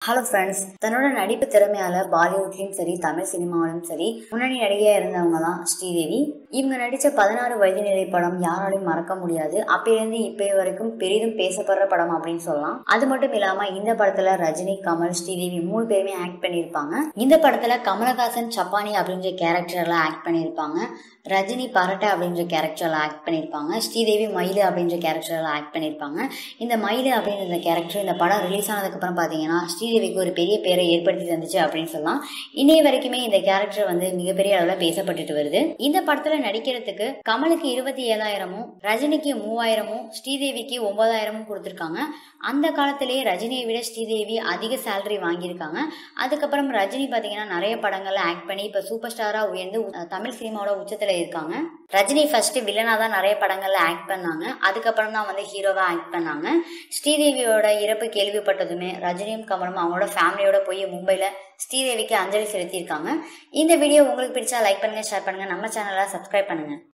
hello friends தன்னோட நடிப்பு திறமையால பாலிவுட்லயும் சரி தமிழ் சினிமாவிலும் சரி முன்னணி நடிகையா இருந்தவங்க தான் ஸ்ரீதேவி இவங்க நடிச்ச பதினாறு வயது நிலை படம் யாராலையும் மறக்க முடியாது அப்பயிலிருந்து இப்ப வரைக்கும் பெரிதும் பேசப்படுற படம் அப்படின்னு சொல்லலாம் அது மட்டும் இல்லாம இந்த படத்துல ரஜினி கமல் ஸ்ரீதேவி மூணு பேருமே ஆக்ட் பண்ணியிருப்பாங்க இந்த படத்துல கமலஹாசன் சப்பானி அப்படின்ற கேரக்டர்ல ஆக்ட் பண்ணியிருப்பாங்க ரஜினி பரட்டை அப்படின்ற கேரக்டர்ல ஆக்ட் பண்ணியிருப்பாங்க ஸ்ரீதேவி மயிலு அப்படின்ற கேரக்டர்ல ஆக்ட் பண்ணியிருப்பாங்க இந்த மயிலு அப்படின்ற இந்த கேரக்டர் இந்த படம் ரிலீஸ் ஆனதுக்கப்புறம் பார்த்தீங்கன்னா ஸ்ரீதேவிக்கு ஒரு பெரிய பேரை ஏற்படுத்தி தந்துச்சு அப்படின்னு சொல்லலாம் இன்னைய வரைக்குமே இந்த கேரக்டர் வந்து மிகப்பெரிய அளவில் பேசப்பட்டுட்டு வருது இந்த படத்துல நடிக்கிறதுக்கு கமலுக்கு இருபத்தி ஏழாயிரமும் ரஜினிக்கு மூவாயிரமும் ஸ்ரீதேவிக்கு ஒன்பதாயிரமும் கொடுத்துருக்காங்க அந்த காலத்திலேயே ரஜினியை விட ஸ்ரீதேவி அதிக சேலரி வாங்கியிருக்காங்க அதுக்கப்புறம் ரஜினி பார்த்தீங்கன்னா நிறைய படங்கள்ல ஆக்ட் பண்ணி இப்போ சூப்பர் ஸ்டாரா உயர்ந்து அஹ், தமிழ் சினிமாவோட உச்சத்தில் இருக்காங்க ரஜினி ஃபர்ஸ்ட் வில்லனா தான் நிறைய படங்கள்ல ஆக்ட் பண்ணாங்க அதுக்கப்புறம் தான் வந்து ஹீரோவா ஆக்ட் பண்ணாங்க ஸ்ரீதேவியோட இறப்பு கேள்விப்பட்டதுமே ரஜினியும் கமலும் அவங்களோட ஃபேமிலியோட போய் மும்பைல ஸ்ரீதேவிக்கு அஞ்சலி செலுத்தியிருக்காங்க இந்த வீடியோ உங்களுக்கு பிடிச்சா லைக் பண்ணுங்க ஷேர் பண்ணுங்க நம்ம சேனலை சப்ஸ்கிரைப் பண்ணுங்க